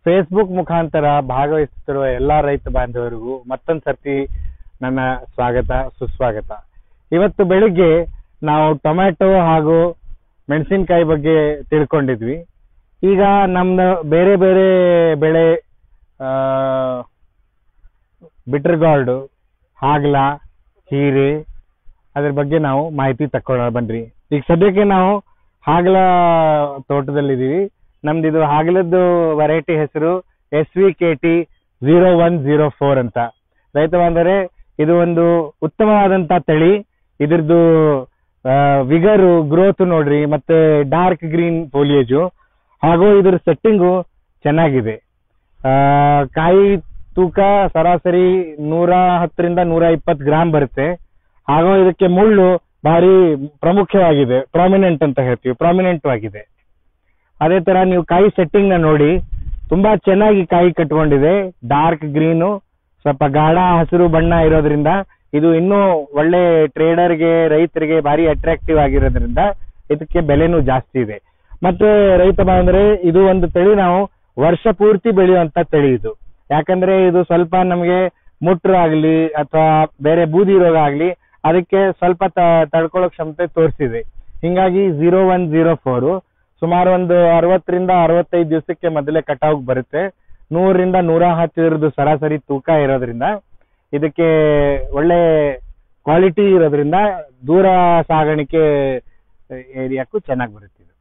Facebook ಮುಖಾಂತರ ಭಾಗವಹಿಸುತ್ತಿರುವ ಎಲ್ಲಾ ರೈತ ಬಾಂಧವರಿಗೂ ಮತ್ತೊಂದ್ ಸರ್ತಿ ನನ್ನ ಸ್ವಾಗತ ಸುಸ್ವಾಗತ ಇವತ್ತು ಬೆಳಿಗ್ಗೆ ನಾವು ಟೊಮ್ಯಾಟೊ ಹಾಗೂ ಮೆಣಸಿನಕಾಯಿ ಬಗ್ಗೆ ತಿಳ್ಕೊಂಡಿದ್ವಿ ಈಗ ನಮ್ದು ಬೇರೆ ಬೇರೆ ಬೆಳೆ ಆ ಬಿಟರ್ ಗಾರ್ಡು ಹಾಗ್ಲ ಹೀರೆ ಅದ್ರ ಬಗ್ಗೆ ನಾವು ಮಾಹಿತಿ ತಕೊಳ್ಳೋಣ ಬನ್ರಿ ಈಗ ಸದ್ಯಕ್ಕೆ ನಾವು ಹಾಗಲ ತೋಟದಲ್ಲಿದ್ದೀವಿ ನಮ್ದು ಇದು ಹಾಗಲದ್ದು ವೆರೈಟಿ ಹೆಸರು S V K T zero one zero four ಅಂತ ರೈತ ಬಾಂಧವರೇ ಇದು ಒಂದು ಉತ್ತಮವಾದಂತ ತಳಿ ಇದ್ರದ್ದು ವಿಗರು ಗ್ರೋತ್ ನೋಡ್ರಿ ಮತ್ತೆ ಡಾರ್ಕ್ ಗ್ರೀನ್ ಫೋಲಿಯೇಜು ಹಾಗೂ ಇದ್ರ ಸೆಟ್ಟಿಂಗು ಚೆನ್ನಾಗಿದೆ ಆ, ಕಾಯಿ ತೂಕ ಸರಾಸರಿ ನೂರ ಹತ್ತರಿಂದ ನೂರ ಇಪ್ಪತ್ತು ಗ್ರಾಮ್ ಬರುತ್ತೆ ಹಾಗೂ ಇದಕ್ಕೆ ಮುಳ್ಳು ಭಾರಿ ಪ್ರಮುಖವಾಗಿದೆ ಪ್ರಾಮಿನೆಂಟ್ ಅಂತ ಹೇಳ್ತೀವಿ ಪ್ರಾಮಿನೆಂಟ್ ಆಗಿದೆ ಅದೇ ತರ ನೀವು ಕಾಯಿ ಸೆಟ್ಟಿಂಗ್ ನ ನೋಡಿ ತುಂಬಾ ಚೆನ್ನಾಗಿ ಕಾಯಿ ಕಟ್ಕೊಂಡಿದೆ ಡಾರ್ಕ್ ಗ್ರೀನು ಸ್ವಲ್ಪ ಗಾಢ ಹಸಿರು ಬಣ್ಣ ಇರೋದ್ರಿಂದ ಇದು ಇನ್ನೂ ಒಳ್ಳೆ ಟ್ರೇಡರ್ಗೆ ರೈತರಿಗೆ ಭಾರಿ ಅಟ್ರಾಕ್ಟಿವ್ ಆಗಿರೋದ್ರಿಂದ ಇದಕ್ಕೆ ಬೆಲೆನೂ ಜಾಸ್ತಿ ಇದೆ ಮತ್ತೆ ರೈತ ಬಾಂದ್ರೆ ಇದು ಒಂದು ತಳಿ ನಾವು ವರ್ಷ ಪೂರ್ತಿ ಬೆಳೆಯುವಂತ ತಳಿ ಇದು ಯಾಕಂದ್ರೆ ಇದು ಸ್ವಲ್ಪ ನಮಗೆ ಮುಟ್ರು ಆಗ್ಲಿ ಅಥವಾ ಬೇರೆ ಬೂದಿ ರೋಗ ಆಗ್ಲಿ ಅದಕ್ಕೆ ಸ್ವಲ್ಪ ತ- ತಡ್ಕೊಳ್ಳೋ ಕ್ಷಮತೆ ತೋರಿಸಿದೆ ಹಿಂಗಾಗಿ ಜೀರೋ ಒನ್ ಜೀರೋ ಫೋರ್ ಸುಮಾರು ಒಂದು ಅರವತ್ತರಿಂದ ಅರವತ್ತೈದು ದಿವಸಕ್ಕೆ ಮೊದಲೇ ಕಟಾವ್ ಬರುತ್ತೆ ನೂರರಿಂದ ನೂರ ಹತ್ತಿರದ್ದು ಸರಾಸರಿ ತೂಕ ಇರೋದ್ರಿಂದ ಇದಕ್ಕೆ ಒಳ್ಳೆ ಕ್ವಾಲಿಟಿ ಇರೋದ್ರಿಂದ ದೂರ ಸಾಗಾಣಿಕೆ ಏರಿಯಾಕ್ಕೂ ಚೆನ್ನಾಗಿ ಬರುತ್ತೆ ಇದು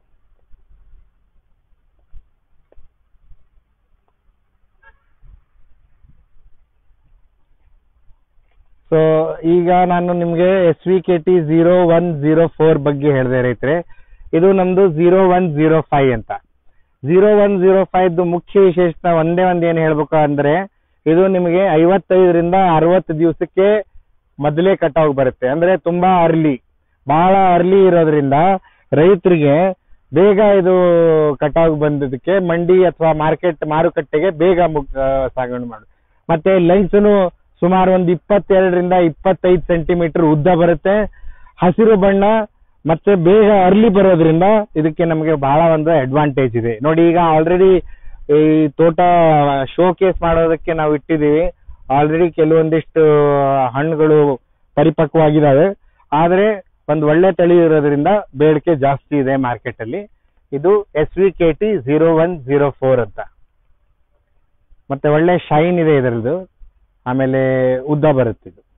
ಸೊ ಈಗ ನಾನು ನಿಮ್ಗೆ S V K T zero one zero four ಬಗ್ಗೆ ಹೇಳಿದೆ ರೈತರೆ ಇದು ನಮ್ದು ಜೀರೋ ಒನ್ ಜೀರೋ ಫೈವ್ ಅಂತ ಜೀರೋ ಒನ್ ಜೀರೋ ಫೈವ್ ಮುಖ್ಯ ವಿಶೇಷತೆ ಒಂದೇ ಒಂದ್ ಏನ್ ಹೇಳ್ಬೇಕು ಅಂದ್ರೆ ಇದು ನಿಮಗೆ ಐವತ್ತೈದರಿಂದ ಅರವತ್ತು ದಿವಸಕ್ಕೆ ಮೊದಲೇ ಕಟಾವ್ ಬರುತ್ತೆ ಅಂದ್ರೆ ತುಂಬಾ ಅರ್ಲಿ ಬಹಳ ಅರ್ಲಿ ಇರೋದ್ರಿಂದ ರೈತರಿಗೆ ಬೇಗ ಇದು ಕಟಾವ್ ಬಂದದಕ್ಕೆ ಮಂಡಿ ಅಥವಾ ಮಾರ್ಕೆಟ್ ಮಾರುಕಟ್ಟೆಗೆ ಬೇಗ ಮುಗ್ ಆ, ಸಾಗಣೆ ಮಾಡು ಮತ್ತೆ ಲೆಂಗ್ಸ್ನು ಸುಮಾರು ಒಂದು ಇಪ್ಪತ್ತೆರಡರಿಂದ ಇಪ್ಪತ್ತೈದು ಸೆಂಟಿಮೀಟರ್ ಉದ್ದ ಬರುತ್ತೆ ಹಸಿರು ಬಣ್ಣ ಮತ್ತೆ ಬೇಗ ಅರ್ಲಿ ಬರೋದ್ರಿಂದ ಇದಕ್ಕೆ ನಮಗೆ ಬಹಳ ಒಂದು ಅಡ್ವಾಂಟೇಜ್ ಇದೆ ನೋಡಿ ಈಗ ಆಲ್ರೆಡಿ ಈ ತೋಟ ಶೋ ಕೇಸ್ ಮಾಡೋದಕ್ಕೆ ನಾವು ಇಟ್ಟಿದ್ದೀವಿ ಆಲ್ರೆಡಿ ಕೆಲವೊಂದಿಷ್ಟು ಹಣ್ಣುಗಳು ಪರಿಪಕ್ವವಾಗಿದ್ದಾವೆ ಆದ್ರೆ ಒಂದು ಒಳ್ಳೆ ತಳಿ ಇರೋದ್ರಿಂದ ಬೇಡಿಕೆ ಜಾಸ್ತಿ ಇದೆ ಮಾರ್ಕೆಟ್ ಅಲ್ಲಿ ಇದು S V K T zero one zero four ಅಂತ ಮತ್ತೆ ಒಳ್ಳೆ ಶೈನ್ ಇದೆ ಇದರದ್ದು ಆಮೇಲೆ ಉದ್ದ ಬರುತ್ತೆ ಇದು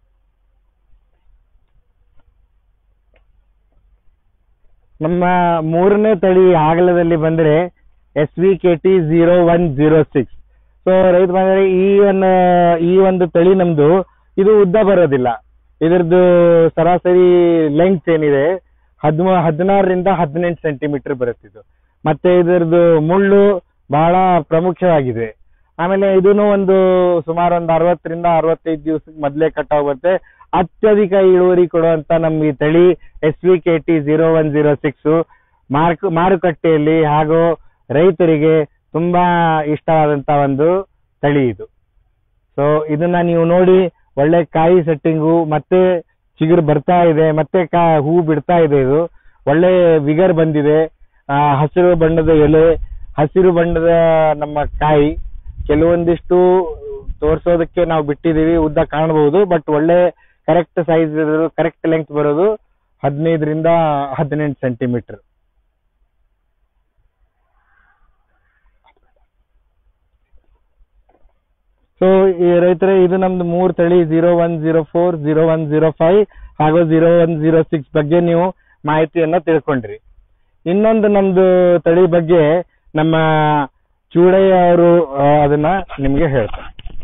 ನಮ್ಮ ಮೂರನೇ ತಳಿ ಆಗಲದಲ್ಲಿ ಬಂದ್ರೆ S V K T zero one zero six so ರೈತ ಬಂದ್ರೆ ಈ ಒಂದು ಈ ಒಂದು ತಳಿ ನಮ್ದು ಇದು ಉದ್ದ ಬರೋದಿಲ್ಲ ಇದ್ರದ್ದು ಸರಾಸರಿ ಲೆಂಗ್ತ್ ಏನಿದೆ ಹದಿಮ ಹದಿನಾರರಿಂದ ಹದಿನೆಂಟು ಸೆಂಟಿಮೀಟರ್ ಬರುತ್ತೆ ಇದು ಮತ್ತೆ ಇದರದ್ದು ಮುಳ್ಳು ಬಹಳ ಪ್ರಮುಖವಾಗಿದೆ ಆಮೇಲೆ ಇದನ್ನು ಒಂದು ಸುಮಾರು ಒಂದು ಅರವತ್ತರಿಂದ ಅರವತ್ತೈದು ದಿವಸಕ್ಕೆ ಮೊದಲೇ ಕಟಾವ್ ಬರುತ್ತೆ ಅತ್ಯಧಿಕ ಇಳುವರಿ ಕೊಡುವಂತ ನಮ್ಗೆ ಈ ತಳಿ S V K T zero one zero six mark ಮಾರುಕಟ್ಟೆಯಲ್ಲಿ ಹಾಗೂ ರೈತರಿಗೆ ತುಂಬಾ ಇಷ್ಟವಾದಂತ ಒಂದು ತಳಿ ಇದು ಸೊ ಇದನ್ನ ನೀವು ನೋಡಿ ಒಳ್ಳೆ ಕಾಯಿ ಸೆಟ್ಟಿಂಗು ಮತ್ತೆ ಚಿಗುರು ಬರ್ತಾ ಇದೆ ಮತ್ತೆ ಕಾ ಹೂ ಬಿಡ್ತಾ ಇದೆ ಇದು ಒಳ್ಳೆ ವಿಗರ್ ಬಂದಿದೆ ಆ, ಹಸಿರು ಬಣ್ಣದ ಎಲೆ ಹಸಿರು ಬಣ್ಣದ ನಮ್ಮ ಕಾಯಿ ಕೆಲವೊಂದಿಷ್ಟು ತೋರ್ಸೋದಕ್ಕೆ ನಾವು ಬಿಟ್ಟಿದೀವಿ ಉದ್ದ ಕಾಣಬಹುದು ಬಟ್ ಒಳ್ಳೆ ಕರೆಕ್ಟ್ ಸೈಜ್ ಇರೋದು ಕರೆಕ್ಟ್ ಲೆಂತ್ ಬರೋದು ಹದಿನೈದರಿಂದ ಹದಿನೆಂಟು ಸೆಂಟಿಮೀಟರ್ ಸೊ ಈ ರೈತರೇ ಇದು ನಮ್ದು ಮೂರ್ ತಳಿ zero one zero four zero one zero five ಹಾಗೂ ಜೀರೋ ಒನ್ ಜೀರೋ ಸಿಕ್ಸ್ ಬಗ್ಗೆ ನೀವು ಮಾಹಿತಿಯನ್ನ ತಿಳ್ಕೊಂಡ್ರಿ ಇನ್ನೊಂದು ನಮ್ದು ತಳಿ ಬಗ್ಗೆ ನಮ್ಮ ಚೂಡಯ್ಯ ಅವರು ಆ, ಅದನ್ನ ನಿಮ್ಗೆ ಹೇಳ್ತಾರೆ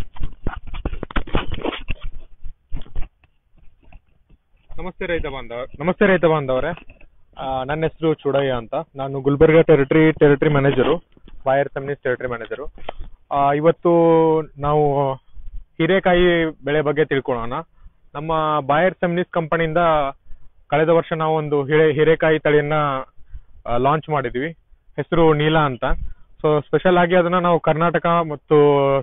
ನಮಸ್ತೆ ರೈತ ಬಾಂಧವ ನಮಸ್ತೆ ರೈತ ಬಾಂಧವರೇ ಆ, ನನ್ನ ಹೆಸರು ಚುಡಯ್ಯ ಅಂತ ನಾನು Gulbarga territory territory manager Bayer Seminis territory manager ಆ, ಇವತ್ತು ನಾವು ಹೀರೆಕಾಯಿ ಬೆಳೆ ಬಗ್ಗೆ ತಿಳ್ಕೊಳ್ಳೋಣ ನಮ್ಮ ಬಾಯರ್ ಸೆಮಿನಿಸ್ ಕಂಪನಿಯಿಂದ ಕಳೆದ ವರ್ಷ ನಾವು ಒಂದು ಹಿರೇ ಹೀರೆಕಾಯಿ ತಳಿಯನ್ನ ಲಾಂಚ್ ಮಾಡಿದ್ವಿ ಹೆಸರು ನೀಲಾ ಅಂತ ಸೊ ಸ್ಪೆಷಲ್ ಆಗಿ ಅದನ್ನ ನಾವು ಕರ್ನಾಟಕ ಮತ್ತು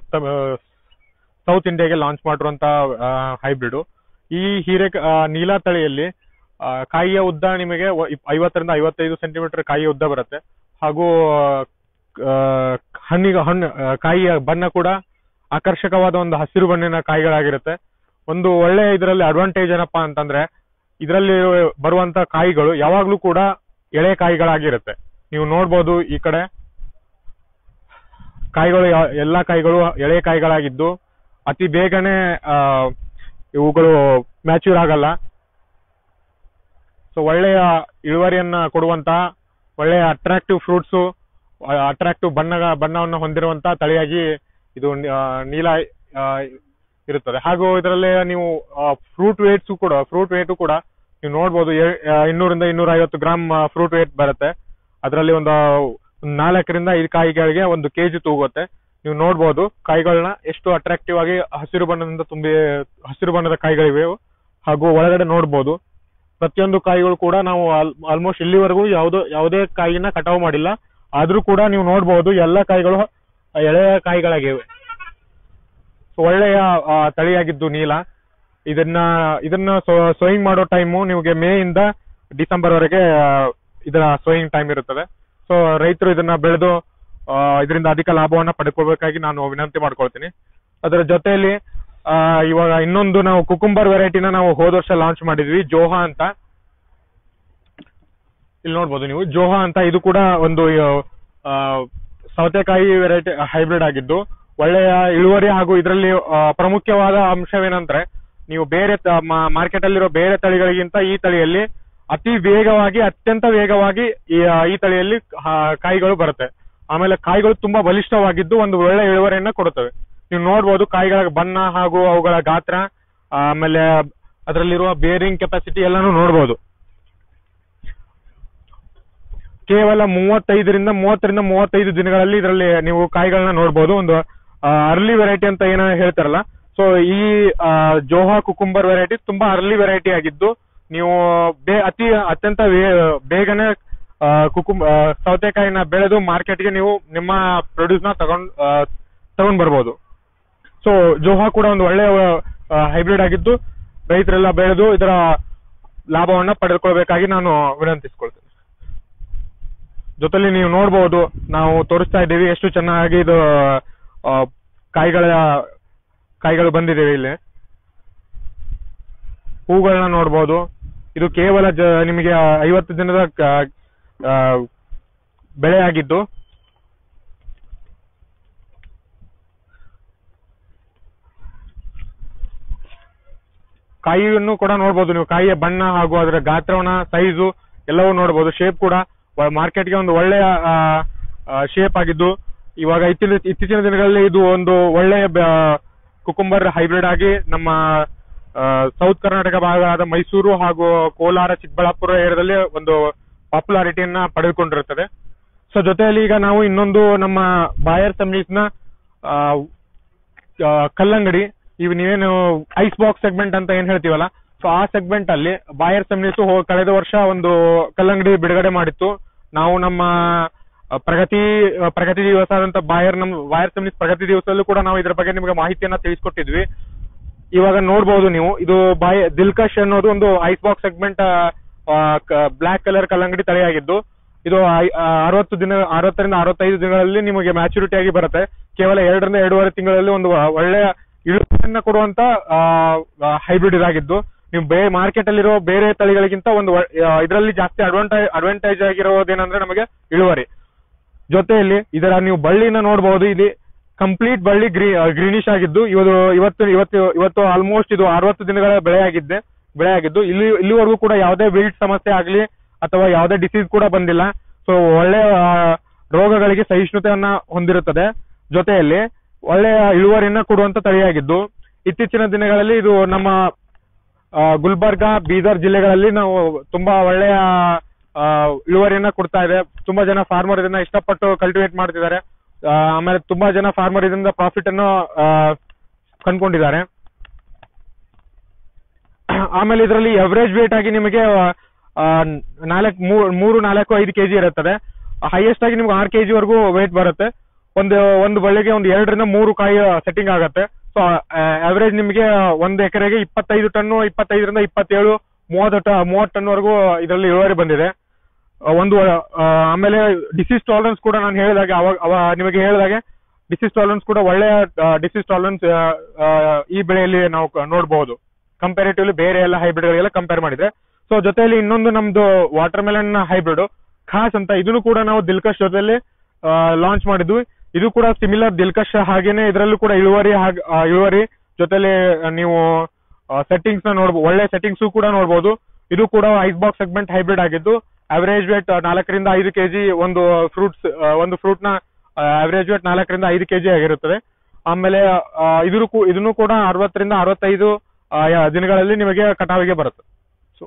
ಸೌತ್ ಇಂಡಿಯಾಗೆ ಲಾಂಚ್ ಮಾಡಿರುವಂತ ಹೈಬ್ರಿಡ್ ಈ ಹೀರೆ ನೀಲಾ ತಳಿಯಲ್ಲಿ ಆ, ಕಾಯಿಯ ಉದ್ದ ನಿಮಗೆ ವ- ಇಪ್- ಐವತ್ತರಿಂದ ಐವತ್ತೈದು ಸೆಂಟಿಮೀಟರ್ ಕಾಯಿಯ ಉದ್ದ ಬರುತ್ತೆ ಹಾಗೂ ಹಣ್ಣಿಗೆ ಹಣ್ಣು ಆ, ಕಾಯಿಯ ಬಣ್ಣ ಕೂಡ ಆಕರ್ಷಕವಾದ ಒಂದು ಹಸಿರು ಬಣ್ಣಿನ ಕಾಯಿಗಳಾಗಿರುತ್ತೆ ಒಂದು ಒಳ್ಳೆ ಇದರಲ್ಲಿ ಅಡ್ವಾಂಟೇಜ್ ಏನಪ್ಪಾ ಅಂತಂದ್ರೆ ಇದರಲ್ಲಿ ಬರುವಂತ ಕಾಯಿಗಳು ಯಾವಾಗ್ಲೂ ಕೂಡ ಎಳೆ ಕಾಯಿಗಳಾಗಿರುತ್ತೆ ನೀವು ನೋಡ್ಬೋದು ಈ ಕಡೆ ಕಾಯಿಗಳು ಯಾ- ಎಲ್ಲಾ ಕಾಯಿಗಳು ಎಳೆ ಕಾಯಿಗಳಾಗಿದ್ದು ಅತಿ ಬೇಗನೆ ಆ, ಇವುಗಳು ಮ್ಯಾಚ್ಯೂರ್ ಆಗಲ್ಲ ಸೊ ಒಳ್ಳೆಯ ಇಳುವರಿಯನ್ನ ಕೊಡುವಂತಹ ಒಳ್ಳೆಯ ಅಟ್ರಾಕ್ಟಿವ್ ಫ್ರೂಟ್ಸು ಅಟ್ರಾಕ್ಟಿವ್ ಬಣ್ಣ ಬಣ್ಣವನ್ನು ಹೊಂದಿರುವಂತಹ ತಳಿಯಾಗಿ ಇದು ಆ, ನೀಲ ಆ, ಇರುತ್ತದೆ ಹಾಗೂ ಇದರಲ್ಲಿ ನೀವು ಫ್ರೂಟ್ ವೇಟ್ಸ್ ಕೂಡ ಫ್ರೂಟ್ ವೇಟ್ ಕೂಡ ನೀವು ನೋಡ್ಬೋದು ಎ- ಆ, ಇನ್ನೂರಿಂದ ಇನ್ನೂರ ಐವತ್ತು ಗ್ರಾಮ್ ಫ್ರೂಟ್ ವೇಟ್ ಬರುತ್ತೆ ಅದರಲ್ಲಿ ಒಂದು ಒಂದ್ ನಾಲ್ಕರಿಂದ ಐದು ಕಾಯಿಗಳಿಗೆ ಒಂದು ಕೆಜಿ ತೂಗುತ್ತೆ ನೀವು ನೋಡ್ಬೋದು ಕಾಯಿಗಳನ್ನ ಎಷ್ಟು ಅಟ್ರಾಕ್ಟಿವ್ ಆಗಿ ಹಸಿರು ಬಣ್ಣದಿಂದ ತುಂಬಿ ಹಸಿರು ಬಣ್ಣದ ಕಾಯಿಗಳಿವೆ ಹಾಗೂ ಒಳಗಡೆ ನೋಡ್ಬೋದು ಪ್ರತಿಯೊಂದು ಕಾಯಿಗಳು ಕೂಡ ನಾವು ಆಲ್ಮೋಸ್ಟ್ ಇಲ್ಲಿವರೆಗೂ ಯಾವುದೋ ಯಾವುದೇ ಕಾಯಿನ ಕಟಾವು ಮಾಡಿಲ್ಲ ಆದ್ರೂ ಕೂಡ ನೀವು ನೋಡ್ಬೋದು ಎಲ್ಲ ಕಾಯಿಗಳು ಎಳೆಯ ಕಾಯಿಗಳಾಗಿವೆ So, ಒಳ್ಳೆಯ ಆ, ತಳಿಯಾಗಿದ್ದು ನೀಲ ಇದನ್ನ ಇದನ್ನ ಸೋಯಿಂಗ್ ಮಾಡೋ ಟೈಮು ನಿಮಗೆ ಮೇ ಇಂದ ಡಿಸೆಂಬರ್ ವರೆಗೆ ಆ, ಇದರ ಸೋಯಿಂಗ್ ಟೈಮ್ ಇರುತ್ತದೆ ಸೊ ರೈತರು ಇದನ್ನ ಬೆಳೆದು ಆ, ಇದರಿಂದ ಅಧಿಕ ಲಾಭವನ್ನ ಪಡ್ಕೋಬೇಕಾಗಿ ನಾನು ವಿನಂತಿ ಮಾಡ್ಕೊಳ್ತೀನಿ ಅದರ ಜೊತೆಯಲ್ಲಿ ಆ, ಇವಾಗ ಇನ್ನೊಂದು ನಾವು ಕುಕುಂಬರ್ ವೆರೈಟಿನ ನಾವು ಹೋದ ವರ್ಷ ಲಾಂಚ್ ಮಾಡಿದ್ವಿ ಜೋಹಾ ಅಂತ ಇಲ್ಲಿ ನೋಡ್ಬೋದು ನೀವು ಜೋಹಾ ಅಂತ ಇದು ಕೂಡ ಒಂದು ಆ, ಸೌತೆಕಾಯಿ ವೆರೈಟಿ ಹೈಬ್ರಿಡ್ ಆಗಿದ್ದು ಒಳ್ಳೆಯ ಇಳುವರಿ ಹಾಗೂ ಇದರಲ್ಲಿ ಆ, ಪ್ರಮುಖವಾದ ಅಂಶವೇನಂದ್ರೆ ನೀವು ಬೇರೆ ಮಾರ್ಕೆಟ್ ಅಲ್ಲಿರೋ ಬೇರೆ ತಳಿಗಳಿಗಿಂತ ಈ ತಳಿಯಲ್ಲಿ ಅತಿ ವೇಗವಾಗಿ ಅತ್ಯಂತ ವೇಗವಾಗಿ ಈ ಆ, ಈ ತಳಿಯಲ್ಲಿ ಆ, ಕಾಯಿಗಳು ಬರುತ್ತೆ ಆಮೇಲೆ ಕಾಯಿಗಳು ತುಂಬಾ ಬಲಿಷ್ಠವಾಗಿದ್ದು ಒಂದು ಒಳ್ಳೆ ಇಳುವರಿಯನ್ನ ಕೊಡುತ್ತವೆ ನೀವು ನೋಡ್ಬೋದು ಕಾಯಿಗಳ ಬಣ್ಣ ಹಾಗೂ ಅವುಗಳ ಗಾತ್ರ ಆಮೇಲೆ ಅದರಲ್ಲಿರುವ ಬೇರಿಂಗ್ ಕೆಪಾಸಿಟಿ ಎಲ್ಲಾನು ನೋಡ್ಬೋದು ಕೇವಲ ಮೂವತ್ತೈದರಿಂದ ಮೂವತ್ತರಿಂದ ಮೂವತ್ತೈದು ದಿನಗಳಲ್ಲಿ ಇದರಲ್ಲಿ ನೀವು ಕಾಯಿಗಳನ್ನ ನೋಡ್ಬೋದು ಒಂದು ಅರ್ಲಿ ವೆರೈಟಿ ಅಂತ ಏನೋ ಹೇಳ್ತಾರಲ್ಲ ಸೊ ಈ ಆ, ಜೋಹಾ ಕುಕುಂಬರ್ ವೆರೈಟಿ ತುಂಬಾ ಅರ್ಲಿ ವೆರೈಟಿ ಆಗಿದ್ದು ನೀವು ಬೇ ಅತಿ ಅತ್ಯಂತ ವೇ- ಬೇಗನೆ ಆ, ಕುಕುಂಬ ಆ, ಸೌತೆಕಾಯಿನ ಬೆಳೆದು ಮಾರ್ಕೆಟ್ಗೆ ನೀವು ನಿಮ್ಮ ಪ್ರೊಡ್ಯೂಸ್ ನ ತಗೊಂಡ್ ಆ, ತಗೊಂಡ್ ಬರ್ಬೋದು ಸೊ ಜೋಹಾ ಕೂಡ ಒಂದು ಒಳ್ಳೆಯ ಹೈಬ್ರಿಡ್ ಆಗಿದ್ದು ರೈತರೆಲ್ಲ ಬೆಳೆದು ಇದರ ಲಾಭವನ್ನ ಪಡೆದುಕೊಳ್ಬೇಕಾಗಿ ನಾನು ವಿನಂತಿಸ್ಕೊಳ್ತೇನೆ ಜೊತೆಲಿ ನೀವು ನೋಡ್ಬೋದು ನಾವು ತೋರಿಸ್ತಾ ಇದ್ದೀವಿ ಎಷ್ಟು ಚೆನ್ನಾಗಿ ಇದು ಆ, ಕಾಯಿಗಳ ಕಾಯಿಗಳು ಬಂದಿದೆ ಇಲ್ಲಿ ಹೂಗಳನ್ನ ನೋಡ್ಬೋದು ಇದು ಕೇವಲ ಜ ನಿಮಗೆ ಐವತ್ತು ದಿನದ ಕ- ಆ, ಬೆಳೆ ಆಗಿದ್ದು ಕಾಯಿಯನ್ನು ಕೂಡ ನೋಡ್ಬೋದು ನೀವು ಕಾಯಿಯ ಬಣ್ಣ ಹಾಗೂ ಅದರ ಗಾತ್ರವನ್ನ ಸೈಜು ಎಲ್ಲವೂ ನೋಡ್ಬೋದು ಶೇಪ್ ಕೂಡ ಮಾರ್ಕೆಟ್ಗೆ ಒಂದು ಒಳ್ಳೆಯ ಶೇಪ್ ಆಗಿದ್ದು ಇವಾಗ ಇತ್ತೀಚಿನ ಇತ್ತೀಚಿನ ದಿನಗಳಲ್ಲಿ ಇದು ಒಂದು ಒಳ್ಳೆಯ ಕುಕುಂಬರ್ ಹೈಬ್ರಿಡ್ ಆಗಿ ನಮ್ಮ ಸೌತ್ ಕರ್ನಾಟಕ ಭಾಗವಾದ ಮೈಸೂರು ಹಾಗೂ ಕೋಲಾರ ಚಿಕ್ಕಬಳ್ಳಾಪುರ ಏರಿಯಾದಲ್ಲಿ ಒಂದು ಪಾಪ್ಯುಲಾರಿಟಿಯನ್ನ ಪಡೆದುಕೊಂಡಿರುತ್ತದೆ ಸೊ ಜೊತೆಯಲ್ಲಿ ಈಗ ನಾವು ಇನ್ನೊಂದು ನಮ್ಮ ಬಾಯರ್ ನ ಆ, ಆ, ಕಲ್ಲಂಗಡಿ ಇವು ನೀವೇನು ಐಸ್ ಬಾಕ್ಸ್ ಸೆಗ್ಮೆಂಟ್ ಅಂತ ಏನ್ ಹೇಳ್ತೀವಲ್ಲ ಸೊ ಆ ಸೆಗ್ಮೆಂಟ್ ಅಲ್ಲಿ ಬಾಯರ್ ಸೆಮ್ನಿಸ್ ಕಳೆದ ವರ್ಷ ಒಂದು ಕಲ್ಲಂಗಡಿ ಬಿಡುಗಡೆ ಮಾಡಿತ್ತು ನಾವು ನಮ್ಮ ಆ, ಪ್ರಗತಿ ಆ, ಪ್ರಗತಿ ದಿವಸ ಆದಂತ ಬಾಯರ್ ನಮ್ಮ ಬಾಯರ್ ಸೆಮ್ನಿಸ್ ಪ್ರಗತಿ ದಿವಸದಲ್ಲೂ ಕೂಡ ನಾವು ಇದ್ರ ಬಗ್ಗೆ ನಿಮಗೆ ಮಾಹಿತಿಯನ್ನ ತಿಳಿಸ್ಕೊಟ್ಟಿದ್ವಿ ಇವಾಗ ನೋಡ್ಬೋದು ನೀವು ಇದು ಬಾಯ್ ದಿಲ್ಕಶ್ ಅನ್ನೋದು ಒಂದು ice box segment black colour ಕಲ್ಲಂಗಡಿ ತಳಿಯಾಗಿದ್ದು ಇದು ಐ- ಆ, ಅರವತ್ತು ದಿನ ಅರವತ್ತರಿಂದ ಅರವತ್ತೈದು ದಿನಗಳಲ್ಲಿ ನಿಮಗೆ ಮ್ಯಾಚುರಿಟಿ ಆಗಿ ಬರುತ್ತೆ ಕೇವಲ ಎರಡರಿಂದ ಎರಡೂವರೆ ತಿಂಗಳಲ್ಲಿ ಒಂದು ಒಳ್ಳೆಯ ಇಳುವರಿಯನ್ನ ಕೊಡುವಂತ ಹೈಬ್ರಿಡ್ ಇದಾಗಿದ್ದು ನೀವು ಬೇ ಮಾರ್ಕೆಟ್ ಅಲ್ಲಿರೋ ಬೇರೆ ತಳಿಗಳಿಗಿಂತ ಒಂದು ಇದರಲ್ಲಿ ಜಾಸ್ತಿ ಅಡ್ವಾಂಟೇಜ್ ಅಡ್ವಾಂಟೇಜ್ ಆಗಿರೋದೇನಂದ್ರೆ ನಮಗೆ ಇಳುವರಿ ಜೊತೆಯಲ್ಲಿ ಇದರ ನೀವು ಬಳ್ಳಿನ ನೋಡಬಹುದು ಇಲ್ಲಿ ಕಂಪ್ಲೀಟ್ ಬಳ್ಳಿ ಗ್ರೀ ಗ್ರೀನಿಶ್ ಆಗಿದ್ದು ಇವತ್ತು ಇವತ್ತು ಇವತ್ತು ಇವತ್ತು ಆಲ್ಮೋಸ್ಟ್ ಇದು ಅರವತ್ತು ದಿನಗಳ ಬೆಳೆ ಆಗಿದ್ದೆ ಬೆಳೆ ಆಗಿದ್ದು ಇಲ್ಲಿ ಇಲ್ಲಿವರೆಗೂ ಕೂಡ ಯಾವುದೇ ವಿಲ್ಟ್ ಸಮಸ್ಯೆ ಆಗಲಿ ಅಥವಾ ಯಾವುದೇ ಡಿಸೀಸ್ ಕೂಡ ಬಂದಿಲ್ಲ ಸೊ ಒಳ್ಳೆಯ ಆ, ರೋಗಗಳಿಗೆ ಸಹಿಷ್ಣುತೆಯನ್ನ ಹೊಂದಿರುತ್ತದೆ ಜೊತೆಯಲ್ಲಿ ಒಳ್ಳೆಯ ಇಳುವರಿಯನ್ನ ಕೊಡುವಂತ ತಳಿಯಾಗಿದ್ದು ಇತ್ತೀಚಿನ ದಿನಗಳಲ್ಲಿ ಇದು ನಮ್ಮ ಆ, ಗುಲ್ಬರ್ಗ ಬೀದರ್ ಜಿಲ್ಲೆಗಳಲ್ಲಿ ನಾವು ತುಂಬಾ ಒಳ್ಳೆಯ ಆ, ಇಳುವರಿಯನ್ನ ಕೊಡ್ತಾ ಇದೆ ತುಂಬಾ ಜನ ಫಾರ್ಮರ್ ಇದನ್ನ ಇಷ್ಟಪಟ್ಟು ಕಲ್ಟಿವೇಟ್ ಮಾಡ್ತಿದ್ದಾರೆ ಆ, ಆಮೇಲೆ ತುಂಬಾ ಜನ ಫಾರ್ಮರ್ ಇದರಿಂದ ಪ್ರಾಫಿಟ್ ಅನ್ನು ಆ, ಕಂಡ್ಕೊಂಡಿದ್ದಾರೆ ಆಮೇಲೆ ಇದರಲ್ಲಿ ಎವರೇಜ್ ವೇಟ್ ಆಗಿ ನಿಮಗೆ ನಾಲ್ಕು ಮೂರು ನಾಲ್ಕು ಐದು ಕೆಜಿ ಇರುತ್ತದೆ ಹೈಯೆಸ್ಟ್ ಆಗಿ ನಿಮ್ಗೆ ಆರು ಕೆಜಿ ವರೆಗೂ ವೇಟ್ ಬರುತ್ತೆ ಒಂದು ಒಂದು ಬಳ್ಳಿಗೆ ಒಂದು ಎರಡರಿಂದ ಮೂರು ಕಾಯಿ ಸೆಟ್ಟಿಂಗ್ ಆಗುತ್ತೆ ಸೊ ಅವರೇಜ್ ನಿಮಗೆ ಒಂದು ಎಕರೆಗೆ ಇಪ್ಪತ್ತೈದು ಟನ್ನು ಇಪ್ಪತ್ತೈದರಿಂದ ಇಪ್ಪತ್ತೇಳು ಮೂವತ್ತು ಟ ಮೂವತ್ತು ಟನ್ ವರೆಗೂ ಇದರಲ್ಲಿ ಇಳುವರಿ ಬಂದಿದೆ ಒಂದು ಆ, ಆಮೇಲೆ ಡಿಸೀಸ್ ಟಾಲರೆನ್ಸ್ ಕೂಡ ನಾನು ಹೇಳಿದಾಗ ಅವಾಗ ಅವ ನಿಮಗೆ ಹೇಳಿದಾಗೆ ಡಿಸೀಸ್ ಟಾಲರೆನ್ಸ್ ಕೂಡ ಒಳ್ಳೆಯ ಡಿಸೀಸ್ ಟಾಲರೆನ್ಸ್ ಈ ಬೆಳೆಯಲ್ಲಿ ನಾವು ಕ- ನೋಡಬಹುದು ಕಂಪ್ಯಾರಿಟಿವ್ಲಿ ಬೇರೆ ಎಲ್ಲ ಹೈಬ್ರಿಡ್ ಗಳಿಗೆಲ್ಲ ಕಂಪೇರ್ ಮಾಡಿದ್ರೆ ಸೊ ಜೊತೆಯಲ್ಲಿ ಇನ್ನೊಂದು ನಮ್ದು ವಾಟರ್ ಮೆಲನ್ ಹೈಬ್ರಿಡ್ ಖಾಸ್ ಅಂತ ಇದನ್ನು ಕೂಡ ನಾವು ದಿಲ್ಕಶ್ ಜೊತೆಲಿ ಲಾಂಚ್ ಮಾಡಿದ್ವಿ ಇದು ಕೂಡ ಸಿಮಿಲರ್ ದಿಲ್ಕಶ್ ಹಾಗೇನೆ ಇದರಲ್ಲೂ ಕೂಡ ಇಳುವರಿ ಹಾಗ್ ಆ, ಇಳುವರಿ ಜೊತೆಲಿ ನೀವು ಸೆಟ್ಟಿಂಗ್ಸ್ ನ ನೋಡ್ಬೋದು ಒಳ್ಳೆ ಸೆಟ್ಟಿಂಗ್ಸ್ ಕೂಡ ನೋಡಬಹುದು ಇದು ಕೂಡ ಐಸ್ ಬಾಕ್ಸ್ ಸೆಗ್ಮೆಂಟ್ ಹೈಬ್ರಿಡ್ ಆಗಿದ್ದು ಅವರೇಜ್ ವೇಟ್ ನಾಲ್ಕರಿಂದ ಐದು ಕೆಜಿ ಒಂದು ಫ್ರೂಟ್ಸ್ ಒಂದು ಫ್ರೂಟ್ ನ ಅವರೇಜ್ ವೇಟ್ ನಾಲ್ಕರಿಂದ ಐದು ಕೆಜಿ ಆಗಿರುತ್ತದೆ ಆಮೇಲೆ ಆ, ಇದ್ರು ಕೂ- ಇದನ್ನು ಕೂಡ ಅರವತ್ತರಿಂದ ಅರವತ್ತೈದು ಆ, ಯ- ದಿನಗಳಲ್ಲಿ ನಿಮಗೆ ಕಟಾವಿಗೆ ಬರುತ್ತೆ ಸೊ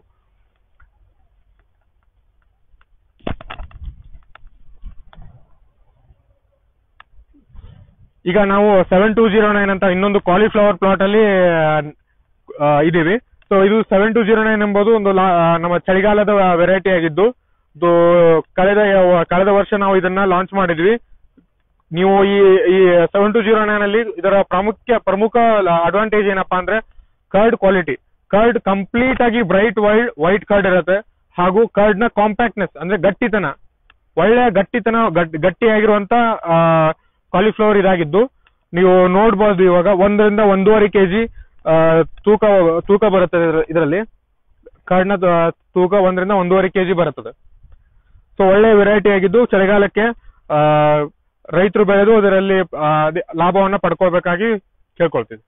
ಈಗ ನಾವು ಸೆವೆನ್ ಟೂ ಜೀರೋ ನೈನ್ ಅಂತ ಇನ್ನೊಂದು ಕಾಲಿಫ್ಲವರ್ ಪ್ಲಾಟ್ ಅಲ್ಲಿ ಆ, ಇದೀವಿ ಸೊ ಇದು ಸೆವೆನ್ ಟೂ ಜೀರೋ ನೈನ್ ಎಂಬುದು ಒಂದು ಲಾ- ಆ, ನಮ್ಮ ಚಳಿಗಾಲದ ವೆರೈಟಿ ಆಗಿದ್ದು ಇದು ಕಳೆದ ಯಾವ- ಕಳೆದ ವರ್ಷ ನಾವು ಇದನ್ನ ಲಾಂಚ್ ಮಾಡಿದ್ವಿ ನೀವು ಈ ಈ ಸೆವೆನ್ ಟು ಜೀರೋ ನೈನ್ ಅಲ್ಲಿ ಇದರ ಪ್ರಾಮುಖ್ಯ ಪ್ರಮುಖ ಅಡ್ವಾಂಟೇಜ್ ಏನಪ್ಪಾ ಅಂದ್ರೆ ಕರ್ಡ್ ಕ್ವಾಲಿಟಿ ಕರ್ಡ್ ಕಂಪ್ಲೀಟ್ ಆಗಿ ಬ್ರೈಟ್ ವೈಟ್ ವೈಟ್ ಕರ್ಡ್ ಇರುತ್ತೆ ಹಾಗೂ ಕರ್ಡ್ ನ ಕಾಂಪ್ಯಾಕ್ಟ್ನೆಸ್ ಅಂದ್ರೆ ಗಟ್ಟಿತನ ಒಳ್ಳೆ ಗಟ್ಟಿತನ ಗಟ್- ಗಟ್ಟಿಯಾಗಿರುವಂತ ಕಾಲಿಫ್ಲವರ್ ಇದಾಗಿದ್ದು ನೀವು ನೋಡ್ಬೋದು ಇವಾಗ ಒಂದರಿಂದ ಒಂದೂವರೆ ಕೆಜಿ ತೂಕ ತೂಕ ಬರುತ್ತದೆ ಇದರಲ್ಲಿ ಕರ್ಡ್ನ ತೂಕ ಒಂದರಿಂದ ಒಂದೂವರೆ ಕೆಜಿ ಬರುತ್ತದೆ ಸೊ ಒಳ್ಳೆ ವೆರೈಟಿ ಆಗಿದ್ದು ಚಳಿಗಾಲಕ್ಕೆ ಆ, ರೈತರು ಬೆಳೆದು ಅದರಲ್ಲಿ ಆ, ಅದೇ ಲಾಭವನ್ನ ಪಡ್ಕೋಬೇಕಾಗಿ ಕೇಳ್ಕೊಳ್ತೀವಿ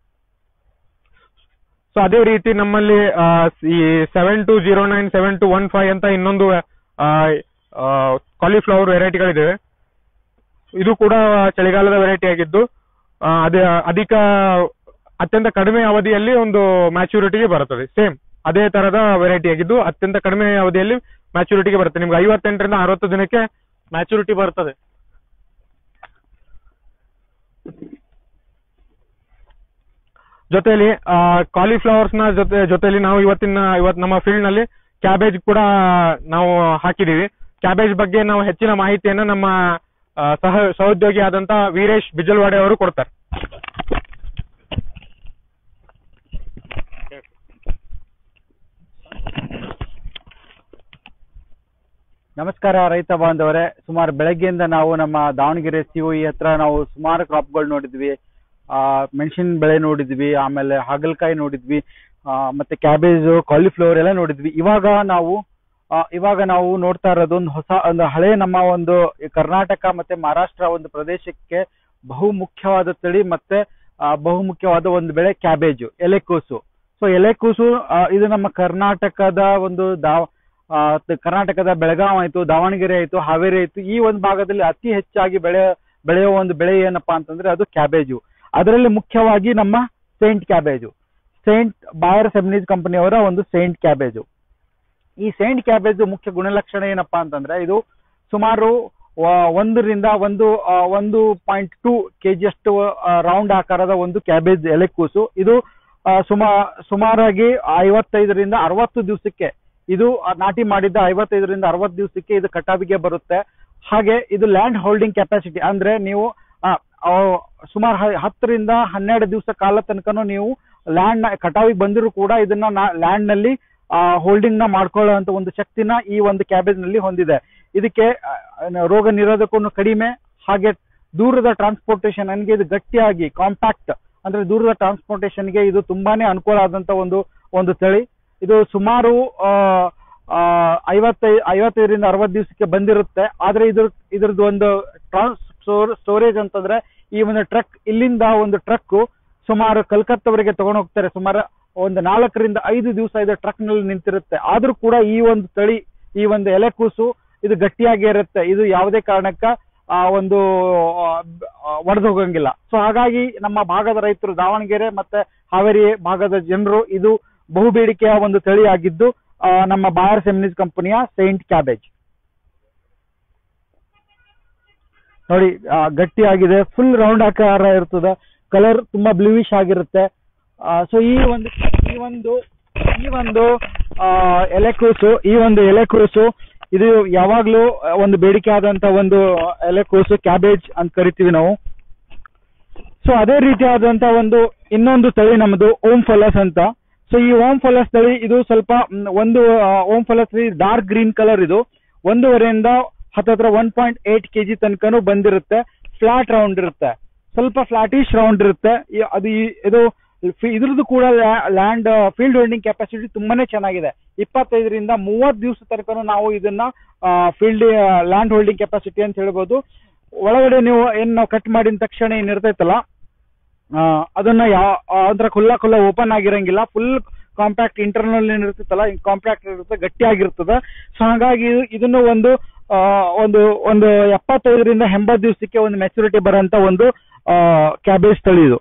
ಸೊ ಅದೇ ರೀತಿ ನಮ್ಮಲ್ಲಿ ಆ, ಈ seven two zero nine seven two one five ಅಂತ ಇನ್ನೊಂದು ಕಾಲಿಫ್ಲವರ್ ವೆರೈಟಿಗಳಿವೆ ಇದು ಕೂಡ ಚಳಿಗಾಲದ ವೆರೈಟಿ ಆಗಿದ್ದು ಆ, ಅದೇ ಅಧಿಕ ಅತ್ಯಂತ ಕಡಿಮೆ ಅವಧಿಯಲ್ಲಿ ಒಂದು ಮ್ಯಾಚುರಿಟಿಗೆ ಬರುತ್ತದೆ ಸೇಮ್ ಅದೇ ತರದ ವೆರೈಟಿ ಆಗಿದ್ದು ಅತ್ಯಂತ ಕಡಿಮೆ ಅವಧಿಯಲ್ಲಿ ಮ್ಯಾಚುರಿಟಿಗೆ ಬರುತ್ತೆ ನಿಮ್ಗೆ ಐವತ್ತೆಂಟರಿಂದ ಅರವತ್ತು ದಿನಕ್ಕೆ ಮ್ಯಾಚುರಿಟಿ ಬರ್ತದೆ ಜೊತೆಲಿ ಕಾಲಿಫ್ಲವರ್ಸ್ ನ ಜೊತೆ ಜೊತೆಲಿ ನಾವು ಇವತ್ತಿನ ಇವತ್ತು ನಮ್ಮ ಫೀಲ್ಡ್ ನಲ್ಲಿ ಕ್ಯಾಬೇಜ್ ಕೂಡ ನಾವು ಹಾಕಿದೀವಿ ಕ್ಯಾಬೇಜ್ ಬಗ್ಗೆ ನಾವು ಹೆಚ್ಚಿನ ಮಾಹಿತಿಯನ್ನ ನಮ್ಮ ಆ, ಸಹ ಸಹೋದ್ಯೋಗಿ ಆದಂತ ವೀರೇಶ್ ಬಿಜಲ್ವಾಡೆ ಅವರು ಕೊಡ್ತಾರೆ ನಮಸ್ಕಾರ ರೈತ ಬಾಂಧವರೇ ಸುಮಾರು ಬೆಳಗ್ಗೆಯಿಂದ ನಾವು ನಮ್ಮ ದಾವಣಗೆರೆ ಸಿಒಇ ಹತ್ರ ನಾವು ಸುಮಾರು ಕ್ರಾಪ್ಗಳು ನೋಡಿದ್ವಿ ಆ ಮೆಣಸಿನ ಬೆಳೆ ನೋಡಿದ್ವಿ ಆಮೇಲೆ ಹಾಗಲಕಾಯಿ ನೋಡಿದ್ವಿ ಆ, ಮತ್ತೆ ಕ್ಯಾಬೇಜ್ ಕಾಲಿಫ್ಲವರ್ ಎಲ್ಲ ನೋಡಿದ್ವಿ ಇವಾಗ ನಾವು ಆ, ಇವಾಗ ನಾವು ನೋಡ್ತಾ ಇರೋದು ಒಂದು ಹೊಸ ಒಂದು ಹಳೆ ನಮ್ಮ ಒಂದು ಈ ಕರ್ನಾಟಕ ಮತ್ತೆ ಮಹಾರಾಷ್ಟ್ರ ಒಂದು ಪ್ರದೇಶಕ್ಕೆ ಬಹು ಮುಖ್ಯವಾದ ತಳಿ ಮತ್ತೆ ಆ, ಬಹು ಮುಖ್ಯವಾದ ಒಂದು ಬೆಳೆ ಕ್ಯಾಬೇಜು ಎಲೆಕೋಸು ಸೊ ಎಲೆಕೋಸು ಆ, ಇದು ನಮ್ಮ ಕರ್ನಾಟಕದ ಒಂದು ದಾವ್ ಆ, ತ- ಕರ್ನಾಟಕದ ಬೆಳಗಾವ್ ಆಯ್ತು ದಾವಣಗೆರೆ ಆಯ್ತು ಹಾವೇರಿ ಆಯ್ತು ಈ ಒಂದು ಭಾಗದಲ್ಲಿ ಅತಿ ಹೆಚ್ಚಾಗಿ ಬೆಳೆ ಬೆಳೆಯುವ ಒಂದು ಬೆಳೆ ಏನಪ್ಪಾ ಅಂತಂದ್ರೆ ಅದು ಕ್ಯಾಬೇಜು ಅದರಲ್ಲಿ ಮುಖ್ಯವಾಗಿ ನಮ್ಮ Saint cabbage Saint Bayer Seminis ಕಂಪನಿಯವರ ಒಂದು ಸೇಂಟ್ ಕ್ಯಾಬೇಜು ಈ ಸೇಂಟ್ ಕ್ಯಾಬೇಜ್ ಮುಖ್ಯ ಗುಣಲಕ್ಷಣ ಏನಪ್ಪಾ ಅಂತಂದ್ರೆ ಇದು ಸುಮಾರು ವ- ಒಂದರಿಂದ ಒಂದು ಆ, ಒಂದು ಪಾಯಿಂಟ್ ಟೂ ಕೆಜಿ ಅಷ್ಟು ರೌಂಡ್ ಆಕಾರದ ಒಂದು ಕ್ಯಾಬೇಜ್ ಎಲೆಕೋಸು ಇದು ಆ, ಸುಮಾ ಸುಮಾರಾಗಿ ಐವತ್ತೈದರಿಂದ ಅರವತ್ತು ದಿವಸಕ್ಕೆ ಇದು ಆ, ನಾಟಿ ಮಾಡಿದ್ದ ಐವತ್ತೈದರಿಂದ ಅರವತ್ತು ದಿವಸಕ್ಕೆ ಇದು ಕಟಾವಿಗೆ ಬರುತ್ತೆ ಹಾಗೆ ಇದು ಲ್ಯಾಂಡ್ ಹೋಲ್ಡಿಂಗ್ ಕೆಪಾಸಿಟಿ ಅಂದ್ರೆ ನೀವು ಆ, ಆ, ಸುಮಾರು ಹ- ಹತ್ತರಿಂದ ಹನ್ನೆರಡು ದಿವಸ ಕಾಲ ತನಕನೂ ನೀವು ಲ್ಯಾಂಡ್ ಕಟಾವಿಗೆ ಬಂದಿರೂ ಕೂಡ ಇದನ್ನ ಲ್ಯಾಂಡ್ ನಲ್ಲಿ ಹೋಲ್ಡಿಂಗ್ ನ ಮಾಡ್ಕೊಳ್ಳುವಂತ ಒಂದು ಶಕ್ತಿನ ಈ ಒಂದು ಕ್ಯಾಬೇಜ್ ನಲ್ಲಿ ಹೊಂದಿದೆ ಇದಕ್ಕೆ ಆ, ಆ, ರೋಗ ನಿರೋಧಕವನ್ನು ಕಡಿಮೆ ಹಾಗೆ ದೂರದ ಟ್ರಾನ್ಸ್ಪೋರ್ಟೇಷನ್ ನನಗೆ ಇದು ಗಟ್ಟಿಯಾಗಿ ಕಾಂಪ್ಯಾಕ್ಟ್ ಅಂದ್ರೆ ದೂರದ ಟ್ರಾನ್ಸ್ಪೋರ್ಟೇಷನ್ ಗೆ ಇದು ತುಂಬಾನೇ ಅನುಕೂಲ ಆದಂತ ಒಂದು ಒಂದು ತಳಿ ಇದು ಸುಮಾರು ಆ, ಆ, ಐವತ್ತೈ ಐವತ್ತೈದರಿಂದ ಅರವತ್ತು ದಿವಸಕ್ಕೆ ಬಂದಿರುತ್ತೆ ಆದ್ರೆ ಇದ್ರ ಇದ್ರದ್ದು ಒಂದು ಟ್ರಾನ್ಸ್ ಸ್ಟೋರೇಜ್ ಅಂತಂದ್ರೆ ಈ ಒಂದು ಟ್ರಕ್ ಇಲ್ಲಿಂದ ಒಂದು ಟ್ರಕ್ ಸುಮಾರು ಕಲ್ಕತ್ತವರೆಗೆ ತಗೊಂಡು ಹೋಗ್ತಾರೆ ಸುಮಾರು ಒಂದು ನಾಲ್ಕರಿಂದ ಐದು ದಿವಸ ಇದು ಟ್ರಕ್ ನಲ್ಲಿ ನಿಂತಿರುತ್ತೆ ಆದ್ರೂ ಕೂಡ ಈ ಒಂದು ತಳಿ ಈ ಒಂದು ಎಲೆಕೂಸು ಇದು ಗಟ್ಟಿಯಾಗಿ ಇರುತ್ತೆ ಇದು ಯಾವುದೇ ಕಾರಣಕ್ಕ ಆ ಒಂದು ಒಡೆದು ಹೋಗಂಗಿಲ್ಲ ಸೊ ಹಾಗಾಗಿ ನಮ್ಮ ಭಾಗದ ರೈತರು ದಾವಣಗೆರೆ ಮತ್ತೆ ಹಾವೇರಿ ಭಾಗದ ಜನರು ಇದು ಬಹು ಬೇಡಿಕೆಯ ಒಂದು ತಳಿ ಆಗಿದ್ದು ಆ, ನಮ್ಮ ಬಾಯರ್ ಸೆಮಿನಿಸ್ ಕಂಪನಿಯ ಸೈಂಟ್ ಕ್ಯಾಬೇಜ್ ನೋಡಿ ಆ, ಗಟ್ಟಿಯಾಗಿದೆ ಫುಲ್ ರೌಂಡ್ ಆಕಾರ ಇರ್ತದೆ ಕಲರ್ ತುಂಬಾ ಬ್ಲೂವಿಶ್ ಆಗಿರುತ್ತೆ ಸೊ ಈ ಒಂದು ಈ ಒಂದು ಈ ಒಂದು ಎಲೆಕೋಸು ಈ ಒಂದು ಎಲೆಕೋಸು ಇದು ಯಾವಾಗ್ಲೂ ಆ, ಒಂದು ಬೇಡಿಕೆ ಆದಂತ ಒಂದು ಎಲೆಕೋಸು ಕ್ಯಾಬೇಜ್ ಅಂತ ಕರಿತೀವಿ ನಾವು ಸೊ ಅದೇ ರೀತಿಯಾದಂತ ಒಂದು ಇನ್ನೊಂದು ತಳಿ ನಮ್ಮದು ಓಂ ಫಲಸ್ ಅಂತ ಸೊ ಈ ಓಂ ಫಲಸ್ ತಳಿ ಇದು ಸ್ವಲ್ಪ ಮ್, ಒಂದು ಆ, ಓಂ ಫಲಸ್ ಡಾರ್ಕ್ ಗ್ರೀನ್ ಕಲರ್ ಇದು ಒಂದೂವರೆಯಿಂದ ಹತ್ತತ್ರ ಒನ್ ಪಾಯಿಂಟ್ ಏಟ್ ಕೆಜಿ ತನಕನೂ ಬಂದಿರುತ್ತೆ ಫ್ಲಾಟ್ ರೌಂಡ್ ಇರುತ್ತೆ ಸ್ವಲ್ಪ ಫ್ಲಾಟಿಶ್ ರೌಂಡ್ ಇರುತ್ತೆ ಈ- ಅದು ಈ- ಇದು ಫಿ- ಇದ್ರದ್ದು ಕೂಡ ಲ್ಯಾಂಡ್ ಫೀಲ್ಡ್ ಹೋಲ್ಡಿಂಗ್ ಕೆಪಾಸಿಟಿ ತುಂಬಾನೇ ಚೆನ್ನಾಗಿದೆ ಇಪ್ಪತ್ತೈದರಿಂದ ಮೂವತ್ತು ದಿವಸ ತನಕನೂ ನಾವು ಇದನ್ನ ಫೀಲ್ಡ್ ಲ್ಯಾಂಡ್ ಹೋಲ್ಡಿಂಗ್ ಕೆಪಾಸಿಟಿ ಅಂತ ಹೇಳ್ಬೋದು ಒಳಗಡೆ ನೀವು ಏನ್ ನಾವು ಕಟ್ ಮಾಡಿದ ತಕ್ಷಣ ಏನ್ ಇರ್ತೈತಲ್ಲ ಆ, ಅದನ್ನ ಯಾವ ಅಂದ್ರೆ ಖುಲ್ಲ ಖುಲ್ಲ ಓಪನ್ ಆಗಿರಂಗಿಲ್ಲ ಫುಲ್ ಕಾಂಪ್ಯಾಕ್ಟ್ ಇಂಟರ್ನಲ್ ಏನ್ ಇರ್ತೈತಲ್ಲ ಕಾಂಪ್ಯಾಕ್ಟ್ ಇರುತ್ತೆ ಗಟ್ಟಿಯಾಗಿರ್ತದೆ ಸೊ ಹಾಗಾಗಿ ಇದು- ಇದನ್ನು ಒಂದು ಆ, ಒಂದು ಒಂದು ಎಪ್ಪತ್ತೈದರಿಂದ ಎಂಬತ್ತು ದಿವಸಕ್ಕೆ ಒಂದು ಮೆಚುರಿಟಿ ಬರೋಂತ ಒಂದು ಕ್ಯಾಬೇಜ್ ತಳಿ ಇದು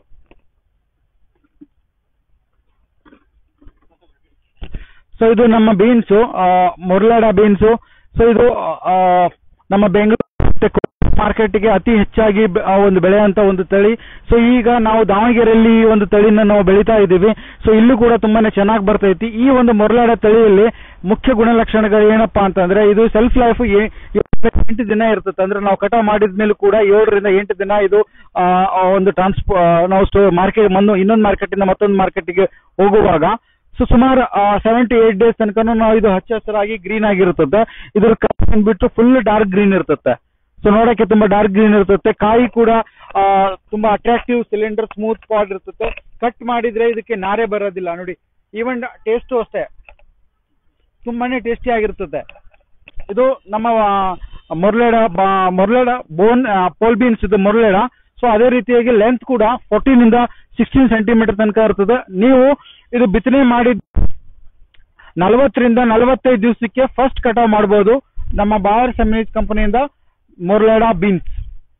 ಸೊ ಇದು ನಮ್ಮ ಬೀನ್ಸು ಮುರ್ಲಾಡ ಬೀನ್ಸು ಸೊ ಇದು ಆ, ನಮ್ಮ ಬೆಂಗಳೂರು ಮಾರ್ಕೆಟ್ಗೆ ಅತಿ ಹೆಚ್ಚಾಗಿ ಬೆ- ಆ, ಒಂದು ಬೆಳೆಯುವಂತ ಒಂದು ತಳಿ ಸೊ ಈಗ ನಾವು ದಾವಣಗೆರೆಯಲ್ಲಿ ಈ ಒಂದು ತಳಿನ ನಾವು ಬೆಳೀತಾ ಇದ್ದೀವಿ ಸೊ ಇಲ್ಲೂ ಕೂಡ ತುಂಬಾನೇ ಚೆನ್ನಾಗಿ ಬರ್ತೈತಿ ಈ ಒಂದು ಮುರ್ಲಾಡ ತಳಿಯಲ್ಲಿ ಮುಖ್ಯ ಗುಣಲಕ್ಷಣಗಳು ಏನಪ್ಪಾ ಅಂತಂದ್ರೆ ಇದು ಸೆಲ್ಫ್ ಲೈಫ್ ಎಂಟು ದಿನ ಇರ್ತದೆ ಅಂದ್ರೆ ನಾವು ಕಟಾವ್ ಮಾಡಿದ್ಮೇಲೆ ಕೂಡ ಏಳರಿಂದ ಎಂಟು ದಿನ ಇದು ಆ, ಆ, ಒಂದು ಟ್ರಾನ್ಸ್ಪೋ ನಾವು ಮಾರ್ಕೆಟ್ ಒಂದು ಇನ್ನೊಂದು ಮಾರ್ಕೆಟ್ ಇಂದ ಮತ್ತೊಂದು ಮಾರ್ಕೆಟ್ಗೆ ಹೋಗುವಾಗ ಸೊ ಸುಮಾರು ಸೆವೆನ್ ಟು ಏಟ್ ಡೇಸ್ ತನಕ ನಾವು ಇದು ಹಚ್ಚ ಹಸಿರಾಗಿ ಗ್ರೀನ್ ಆಗಿರ್ತದೆ ಇದ್ರ ಕಲರ್ ಬಂದ್ಬಿಟ್ಟು ಫುಲ್ ಡಾರ್ಕ್ ಗ್ರೀನ್ ಇರ್ತದೆ ಸೊ ನೋಡಕ್ಕೆ ತುಂಬಾ ಡಾರ್ಕ್ ಗ್ರೀನ್ ಇರ್ತದೆ ಕಾಯಿ ಕೂಡ ಆ, ತುಂಬಾ ಅಟ್ರಾಕ್ಟಿವ್ ಸಿಲಿಂಡರ್ ಸ್ಮೂತ್ ಪಾಡ್ ಇರ್ತದೆ ಕಟ್ ಮಾಡಿದ್ರೆ ಇದಕ್ಕೆ ನಾರೇ ಬರೋದಿಲ್ಲ ನೋಡಿ ಈವನ್ ಟೇಸ್ಟು ಅಷ್ಟೇ ತುಂಬಾನೇ ಟೇಸ್ಟಿ ಆಗಿರ್ತದೆ ಇದು ನಮ್ಮ ಮೊರ್ಲೆಡ ಮೊರ್ಲೆಡ ಬೋನ್ ಪೋಲ್ ಬೀನ್ಸ್ ಇದು ಮೊರ್ಲೆಡ ಸೊ ಅದೇ ರೀತಿಯಾಗಿ ಲೆಂತ್ ಕೂಡ ಫೋರ್ಟೀನ್ ಇಂದ ಸಿಕ್ಸ್ಟೀನ್ ಸೆಂಟಿಮೀಟರ್ ತನಕ ಇರ್ತದೆ ನೀವು ಇದು ಬಿತ್ತನೆ ಮಾಡಿ ನಲವತ್ತರಿಂದ ನಲವತ್ತೈದು ದಿವಸಕ್ಕೆ ಫಸ್ಟ್ ಕಟಾವ್ ಮಾಡಬಹುದು ನಮ್ಮ ಬಾಯರ್ ಸೆಮಿನಿಸ್ ಕಂಪನಿಯಿಂದ ಮೊರ್ಲೆಡ ಬೀನ್ಸ್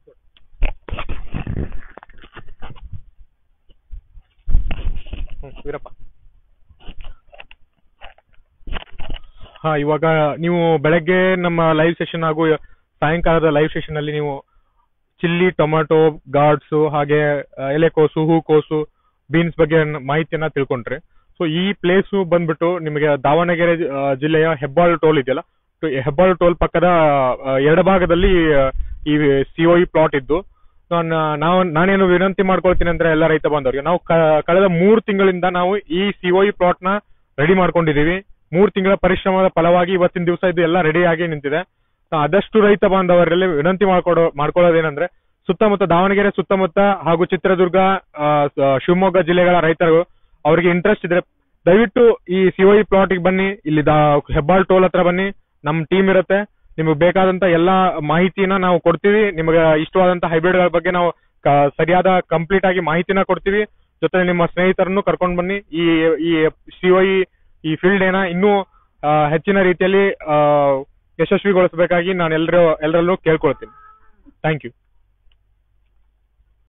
ಹ್ಮ್, ವೀರಪ್ಪ ಹಾ ಇವಾಗ ನೀವು ಬೆಳಗ್ಗೆ ನಮ್ಮ ಲೈವ್ ಸೆಷನ್ ಹಾಗೂ ಸಾಯಂಕಾಲದ ಲೈವ್ ಸೆಷನ್ ಅಲ್ಲಿ ನೀವು ಚಿಲ್ಲಿ ಟೊಮೆಟೊ ಗಾರ್ಡ್ಸ್ ಹಾಗೆ ಆ, ಎಲೆಕೋಸು ಹೂಕೋಸು ಬೀನ್ಸ್ ಬಗ್ಗೆ ನ- ಮಾಹಿತಿಯನ್ನ ತಿಳ್ಕೊಂಡ್ರಿ ಸೊ ಈ ಪ್ಲೇಸ್ ಬಂದ್ಬಿಟ್ಟು ನಿಮಗೆ ದಾವಣಗೆರೆ ಆ, ಜಿಲ್ಲೆಯ ಹೆಬ್ಬಾಳು ಟೋಲ್ ಇದೆಯಲ್ಲ ಸೊ ಈ ಹೆಬ್ಬಾಳು ಟೋಲ್ ಪಕ್ಕದ ಆ, ಎಡಭಾಗದಲ್ಲಿ ಆ, ಈ ಸಿಒಇ ಪ್ಲಾಟ್ ಇದ್ದು ನಾನು ನಾವು ನಾನೇನು ವಿನಂತಿ ಮಾಡ್ಕೊಳ್ತೀನಿ ಅಂದ್ರೆ ಎಲ್ಲ ರೈತ ಬಾಂಧವರಿಗೆ ನಾವು ಕ- ಕಳೆದ ಮೂರು ತಿಂಗಳಿಂದ ನಾವು ಈ ಸಿಒಇ ಪ್ಲಾಟ್ ನ ರೆಡಿ ಮಾಡ್ಕೊಂಡಿದೀವಿ ಮೂರು ತಿಂಗಳ ಪರಿಶ್ರಮದ ಫಲವಾಗಿ ಇವತ್ತಿನ ದಿವಸ ಇದು ಎಲ್ಲ ರೆಡಿ ಆಗಿ ನಿಂತಿದೆ ಸೊ ಆದಷ್ಟು ರೈತ ಬಾಂಧವರಲ್ಲಿ ವಿನಂತಿ ಮಾಡ್ಕೊಡೋ ಮಾಡ್ಕೊಳ್ಳೋದೇನಂದ್ರೆ ಸುತ್ತಮುತ್ತ ದಾವಣಗೆರೆ ಸುತ್ತಮುತ್ತ ಹಾಗೂ ಚಿತ್ರದುರ್ಗ ಆ, ಸ- ಶಿವಮೊಗ್ಗ ಜಿಲ್ಲೆಗಳ ರೈತರು ಅವರಿಗೆ ಇಂಟ್ರೆಸ್ಟ್ ಇದ್ರೆ ದಯವಿಟ್ಟು ಈ ಸಿಒಇ ಪ್ಲಾಟ್ ಬನ್ನಿ ಇಲ್ಲಿ ದಾ- ಹೆಬ್ಬಾಳ್ ಟೋಲ್ ಹತ್ರ ಬನ್ನಿ ನಮ್ ಟೀಮ್ ಇರುತ್ತೆ ನಿಮಗೆ ಬೇಕಾದಂತ ಎಲ್ಲಾ ಮಾಹಿತಿನ ನಾವು ಕೊಡ್ತೀವಿ ನಿಮಗೆ ಇಷ್ಟವಾದಂತ ಹೈಬ್ರಿಡ್ ಗಳ ಬಗ್ಗೆ ನಾವು ಕ- ಸರಿಯಾದ ಕಂಪ್ಲೀಟ್ ಆಗಿ ಮಾಹಿತಿನ ಕೊಡ್ತೀವಿ ಜೊತೆ ನಿಮ್ಮ ಸ್ನೇಹಿತರನ್ನು ಕರ್ಕೊಂಡು ಬನ್ನಿ ಈ ಈ ಸಿಒಇ ಈ ಫೀಲ್ಡ್ ಏನ ಇನ್ನೂ ಆ, ಹೆಚ್ಚಿನ ರೀತಿಯಲ್ಲಿ ಆ, ಯಶಸ್ವಿಗೊಳಿಸಬೇಕಾಗಿ ನಾನು ಎಲ್ಲರೂ ಎಲ್ಲರಲ್ಲೂ ಕೇಳ್ಕೊಳ್ತೀನಿ ಥ್ಯಾಂಕ್ ಯು